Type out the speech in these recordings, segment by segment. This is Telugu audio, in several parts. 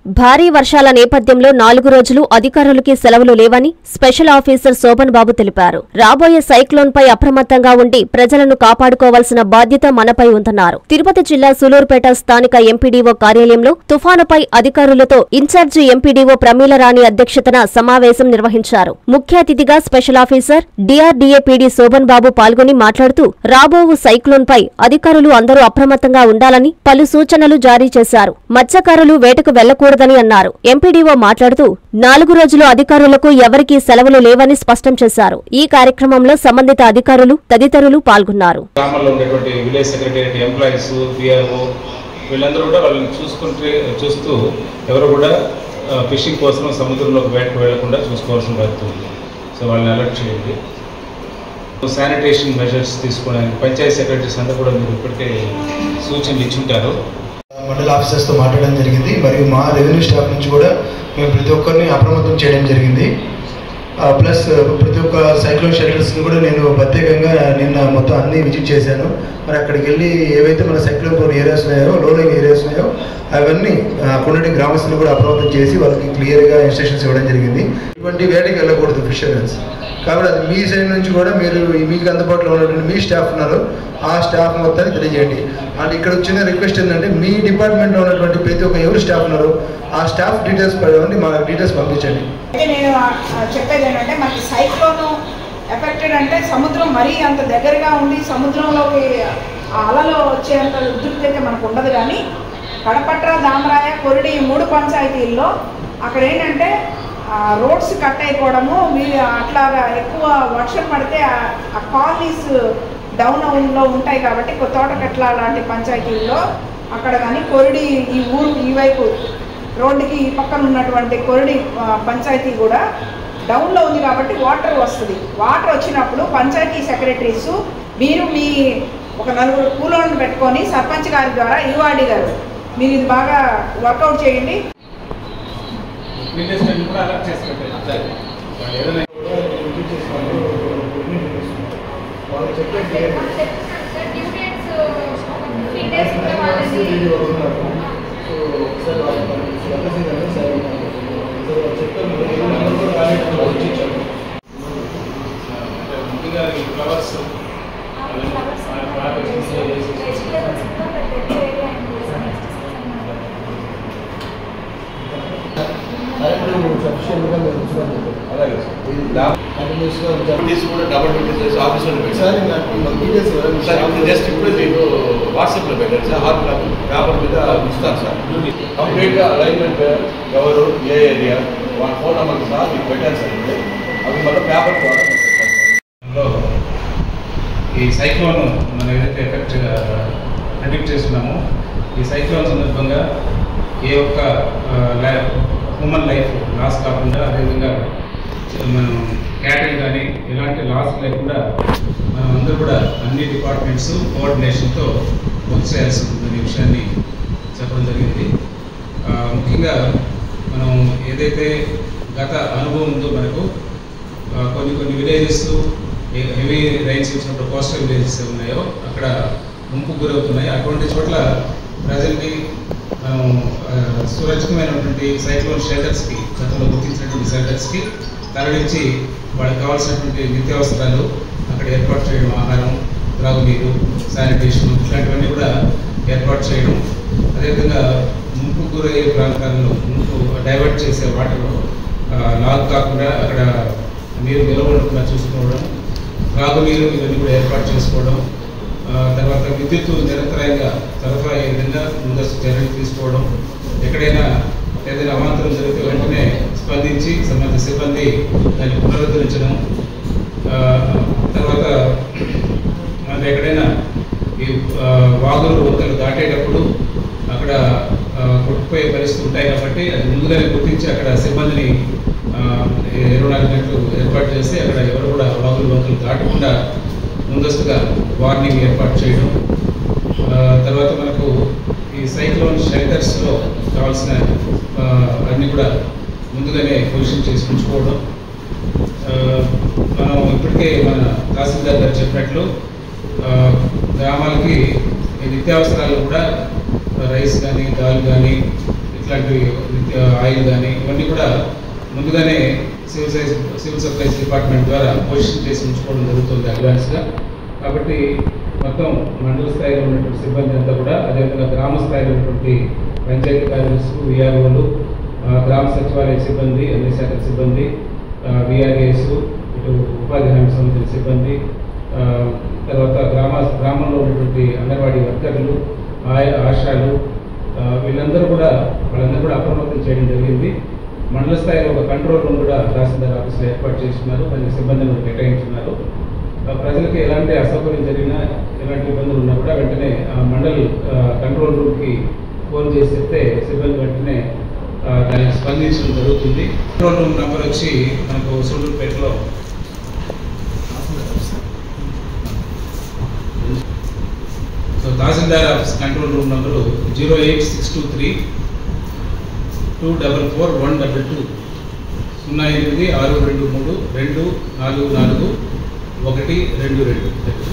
భారీ వర్షాల నేపథ్యంలో నాలుగు రోజులు అధికారులకి సెలవులు లేవని స్పెషల్ ఆఫీసర్ శోభన్ బాబు తెలిపారు రాబోయే సైక్లోన్ పై అప్రమత్తంగా ఉండి ప్రజలను కాపాడుకోవాల్సిన బాధ్యత మనపై ఉందన్నారు తిరుపతి జిల్లా సులూరుపేట స్థానిక ఎంపీడీఓ కార్యాలయంలో తుఫానుపై అధికారులతో ఇన్ఛార్జి ఎంపీడీఓ ప్రమీలరాణి అధ్యక్షతన సమావేశం నిర్వహించారు ముఖ్య అతిథిగా special officer DRDA PD Shobhan Babu పాల్గొని మాట్లాడుతూ రాబోవు సైక్లోన్ పై అధికారులు అందరూ అప్రమత్తంగా ఉండాలని పలు సూచనలు జారీ చేశారు మత్స్యకారులు వేటకు వెళ్లకూడదని అన్నారు ఎంపీడీఓ మాట్లాడుతూ నాలుగు రోజులు అధికారులకు ఎవరికీ సెలవులు లేవని స్పష్టం చేశారు ఈ కార్యక్రమంలో సంబంధిత అధికారులు తదితరులు పాల్గొన్నారు గ్రామాల్లో ఉండేటువంటి విలేజ్ సెక్రటరియట్ ఎంప్లాయీస్ పిఆర్ఓ వీళ్ళందరూ కూడా వాళ్ళని చూసుకుంటే చూస్తూ ఎవరు కూడా ఆ, ఫిషింగ్ కోసం సముద్రంలోకి వేటకు వెళ్లకుండా చూసుకోవాల్సిన బాధ్యత ఉంది సో వాళ్ళని అలర్ట్ చేయండి శానిటేషన్ మెజర్స్ తీసుకోవడానికి పంచాయతీ సెక్రటరీస్ అంతా కూడా మీరు ఇప్పటికే సూచనలు ఇచ్చుంటారు మండల ఆఫీసర్స్తో మాట్లాడడం జరిగింది మరియు మా రెవెన్యూ స్టాఫ్ నుంచి కూడా మేము ప్రతి ఒక్కరిని అప్రమత్తం చేయడం జరిగింది ఆ, ప్లస్ ప్రతి ఒక్క సైక్లోన్ షెల్టర్స్ని కూడా నేను ప్రత్యేకంగా నిన్న మొత్తం అన్ని విజిట్ చేశాను మరి అక్కడికి వెళ్ళి ఏవైతే మన సైక్లోన్ ప్రోన్ ఏరియాస్ ఉన్నాయో లో లైన్ ఏరియాస్ ఉన్నాయో అవన్నీ కొన్ని గ్రామస్తులు కూడా అప్రమత్తం చేసి వాళ్ళకి క్లియర్గా ఇన్స్ట్రక్షన్స్ ఇవ్వడం జరిగింది ఇటువంటి వేటకి వెళ్ళకూడదు ఫిషర్మెన్స్ కాబట్టి అది మీ సైడ్ నుంచి కూడా మీరు మీకు అందుబాటులో ఉన్నటువంటి మీ స్టాఫ్ ఉన్నారు ఆ స్టాఫ్ మొత్తాన్ని తెలియజేయండి అండ్ ఇక్కడ వచ్చిన రిక్వెస్ట్ ఏంటంటే మీ డిపార్ట్మెంట్లో ఉన్నటువంటి ప్రతి ఒక్క ఎవరు స్టాఫ్ ఉన్నారు ఆ స్టాఫ్ డీటెయిల్స్ పడవండి మా డీటెయిల్స్ పంపించండి అయితే నేను ఆ, చెప్పేది ఏంటంటే మనకి సైక్లోన్ ఎఫెక్టెడ్ అంటే సముద్రం మరీ అంత దగ్గరగా ఉండి సముద్రంలోకి ఆ అలలు వచ్చేంత ఉధృతి అయితే మనకు ఉండదు కానీ కడపట్ర దామరాయ కొరిడి ఈ మూడు పంచాయతీల్లో అక్కడ ఏంటంటే రోడ్స్ కట్ అయిపోవడము మీరు అట్లాగా ఎక్కువ వర్షం పడితే ఆ- ఆ కాలనీస్ డౌన్ లో ఉంటాయి కాబట్టి తోటకట్ల లాంటి పంచాయతీల్లో అక్కడ కానీ కొరిడి ఈ ఊరు ఈ వైపు రోడ్డుకి ఈ పక్కన ఉన్నటువంటి కొరిడి ఆ, పంచాయతీ కూడా డౌన్లో ఉంది కాబట్టి వాటర్ వస్తుంది వాటర్ వచ్చినప్పుడు పంచాయతీ సెక్రటరీస్ మీరు మీ ఒక నలుగురు కూలోళ్ళని పెట్టుకొని సర్పంచ్ గారి ద్వారా యుఆర్డి గారు మీరు ఇది బాగా వర్కౌట్ చేయండి కూడా అలర్ట్ చేసి పెట్టండి వాళ్ళు ఏదైనా వాళ్ళు చెప్పే సో ఒకసారి ముందుగా ఈ ఫ్లవర్స్ సఫిషియెంట్గా మీరు ఉంచుకోండి అలాగే సార్ కంటిన్యూస్గా ఉంచాలి తీసి కూడా డబల్ డ్యూటీ చేసి ఆఫీస్లో సార్ పెట్టారు ఇంకా డీటెయిల్స్ సార్ ఇప్పుడు జస్ట్ ఇప్పుడు మీకు వాట్సాప్లో పెట్టారు సార్ హార్డ్ కాపీ పేపర్ మీద ఇస్తాను సార్ కంప్లీట్గా అలైన్మెంట్ ఎవరు ఏ ఏరియా వాళ్ళ ఫోన్ నెంబర్ సార్ మీకు పెట్టాను సార్ ఇప్పుడు అవి మళ్ళీ పేపర్ ద్వారా లో ఈ సైక్లోన్ మనం ఏదైతే ఎఫెక్ట్ ప్రిడిక్ట్ చేస్తున్నామో ఈ సైక్లోన్ సందర్భంగా ఏ ఒక్క హ్యూమన్ లైఫ్ లాస్ కాకుండా అదేవిధంగా మనం క్యాటిల్ కానీ ఎలాంటి లాస్ లేకుండా మనం అందరూ కూడా అన్ని డిపార్ట్మెంట్స్ కోఆర్డినేషన్తో వర్క్ చేయాల్సి ఉందనే విషయాన్ని చెప్పడం జరిగింది ఆ, ముఖ్యంగా మనం ఏదైతే గత అనుభవం ఉందో మనకు ఆ, కొన్ని కొన్ని విలేజెస్ హెవీ రైన్స్ వచ్చినప్పుడు కోస్టల్ విలేజెస్ ఉన్నాయో అక్కడ ముంపు గురవుతున్నాయి అటువంటి చోట్ల ప్రజల్ని మనం ఆ, సురక్షితమైనటువంటి సైక్లోన్ షెల్టర్స్కి గతంలో గుర్తించినటువంటి షెల్టర్స్కి తరలించి వాళ్ళకి కావాల్సినటువంటి నిత్యావసరాలు అక్కడ ఏర్పాటు చేయడం ఆహారం త్రాగునీరు శానిటేషన్ ఇట్లాంటివన్నీ కూడా ఏర్పాటు చేయడం అదేవిధంగా ముంపు గురయ్యే ప్రాంతాల్లో ముంపు డైవర్ట్ చేసే వాటర్ లాగ్ కాకుండా అక్కడ నీరు నిలబడకుండా చూసుకోవడం త్రాగునీరు ఇవన్నీ కూడా ఏర్పాటు చేసుకోవడం ఆ, తర్వాత విద్యుత్తు నిరంతరాయంగా సరఫరా అయ్యే విధంగా ముందస్తు చర్యలు తీసుకోవడం ఎక్కడైనా ఏదైనా అవాంతరం జరిగితే వెంటనే స్పందించి సంబంధిత సిబ్బంది దాన్ని పునరుద్ధరించడం ఆ, తర్వాత మనకి ఎక్కడైనా ఈ ఆ, వాగులు వంకలు దాటేటప్పుడు అక్కడ ఆ, కొట్టుకుపోయే పరిస్థితులు ఉంటాయి కాబట్టి అది ముందుగానే గుర్తించి అక్కడ సిబ్బందిని ఆ, ఇరవై నాలుగు గంటలు ఏర్పాటు చేసి అక్కడ ఎవరు కూడా వాగులు వంకలు దాటకుండా ముందస్తుగా వార్నింగ్ ఏర్పాటు చేయడం ఆ, తర్వాత మనకు ఈ సైక్లోన్ షెల్టర్స్లో కావాల్సిన ఆ, అన్నీ కూడా ముందుగానే పొజిషన్ చేసి ఉంచుకోవడం ఆ, మనం ఇప్పటికే మన తహసీల్దార్ గారు చెప్పినట్లు ఆ, గ్రామాలకి ఈ నిత్యావసరాలు కూడా రైస్ కానీ దాల్ కానీ ఇట్లాంటి ఆ, ఆయిల్ కానీ ఇవన్నీ కూడా ముందుగానే civil size civil supplies department ద్వారా పొజిషన్ చేసి ఉంచుకోవడం జరుగుతుంది అడ్వాన్స్గా కాబట్టి మొత్తం మండల స్థాయిలో ఉన్నటువంటి సిబ్బంది అంతా కూడా అదేవిధంగా గ్రామ స్థాయిలో ఉన్నటువంటి పంచాయతీ కార్యదర్శులు విఆర్ఓలు గ్రామ సచివాలయ సిబ్బంది అన్ని శాఖల సిబ్బంది విఆర్ఏస్ ఇటు ఉపాధి హామీ సంబంధించిన సిబ్బంది ఆ, తర్వాత గ్రామ గ్రామంలో ఉన్నటువంటి అంగన్వాడీ వర్కర్లు ఆయా ఆశాలు ఆ, వీళ్ళందరూ కూడా వాళ్ళందరూ కూడా అప్రమత్తం చేయడం జరిగింది మండల స్థాయిలో ఒక కంట్రోల్ రూమ్ కూడా తహసీల్దార్ ఆఫీస్లో ఏర్పాటు చేస్తున్నారు కొన్ని సిబ్బందిని కేటాయించున్నారు ఆ, ప్రజలకు ఎలాంటి అసౌకర్యం జరిగినా ఎలాంటి ఇబ్బందులు ఉన్నా కూడా వెంటనే ఆ మండల్ ఆ, కంట్రోల్ రూమ్కి ఫోన్ చేసి చెప్తే సిబ్బంది వెంటనే ఆ, దానికి స్పందించడం జరుగుతుంది కంట్రోల్ రూమ్ నెంబర్ వచ్చి మనకు సూళ్ళూరుపేటలో so tahsildar office control room number zero eight six two three two double four one double two సున్నా ఎనిమిది ఆరు రెండు మూడు రెండు నాలుగు నాలుగు ఒకటి రెండు రెండు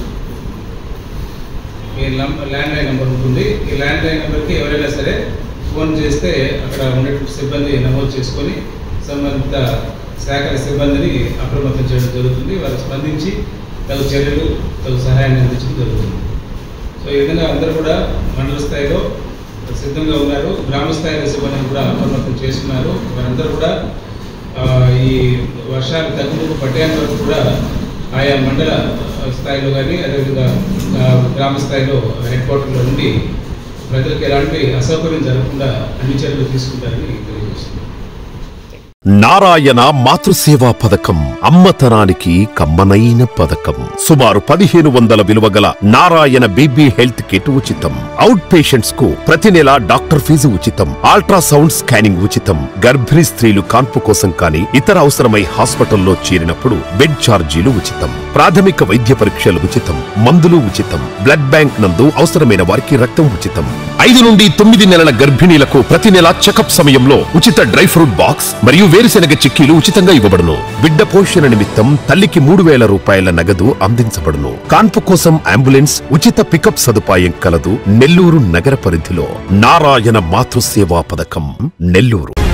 ఈ లం- ల్యాండ్ లైన్ నెంబర్ ఉంటుంది ఈ ల్యాండ్ లైన్ నెంబర్కి ఎవరైనా సరే ఫోన్ చేస్తే అక్కడ ఉన్నటువంటి సిబ్బంది నమోదు చేసుకొని సంబంధిత శాఖల సిబ్బందిని అప్రమత్తం చేయడం జరుగుతుంది వారు స్పందించి తగు చర్యలు తగు సహాయాన్ని అందించడం జరుగుతుంది సో ఈ విధంగా అందరూ కూడా మండల స్థాయిలో సిద్ధంగా ఉన్నారు గ్రామ స్థాయిలో సిబ్బందిని కూడా అప్రమత్తం చేస్తున్నారు వారందరూ కూడా ఆ, ఈ వర్షాలు తగ్గుముఖం పట్టేంత వరకు కూడా ఆయా మండల స్థాయిలో కానీ అదేవిధంగా ఆ, గ్రామ స్థాయిలో హెడ్ క్వార్టర్లో ఉండి ప్రజలకు ఎలాంటి అసౌకర్యం జరగకుండా అన్ని చర్యలు తీసుకుంటారని తెలియజేస్తుంది నారాయణ మాతృసేవా పథకం అమ్మతనానికి కమ్మనైన పథకం సుమారు పదిహేను వందల విలువ గల నారాయణ బీబీ హెల్త్ కిట్ ఉచితం అవుట్ పేషెంట్స్ కు ప్రతి నెల డాక్టర్ ఫీజు ఉచితం అల్ట్రాసౌండ్ స్కానింగ్ ఉచితం గర్భిణీ స్త్రీలు కాన్పు కోసం కానీ ఇతర అవసరమై హాస్పిటల్లో చేరినప్పుడు బెడ్ ఛార్జీలు ఉచితం ప్రాథమిక వైద్య పరీక్షలు ఉచితం మందులు ఉచితం బ్లడ్ బ్యాంక్ నందు అవసరమైన వారికి రక్తం ఉచితం ఐదు నుండి తొమ్మిది నెలల గర్భిణీలకు ప్రతి నెల చెకప్ సమయంలో ఉచిత డ్రై ఫ్రూట్ బాక్స్ మరియు వేరుశెనగ చిక్కీలు ఉచితంగా ఇవ్వబడును బిడ్డ పోషణ నిమిత్తం తల్లికి మూడు వేల రూపాయల నగదు అందించబడును కాన్పు కోసం అంబులెన్స్ ఉచిత పికప్ సదుపాయం కలదు నెల్లూరు నగర పరిధిలో నారాయణ మాతృసేవా పథకం నెల్లూరు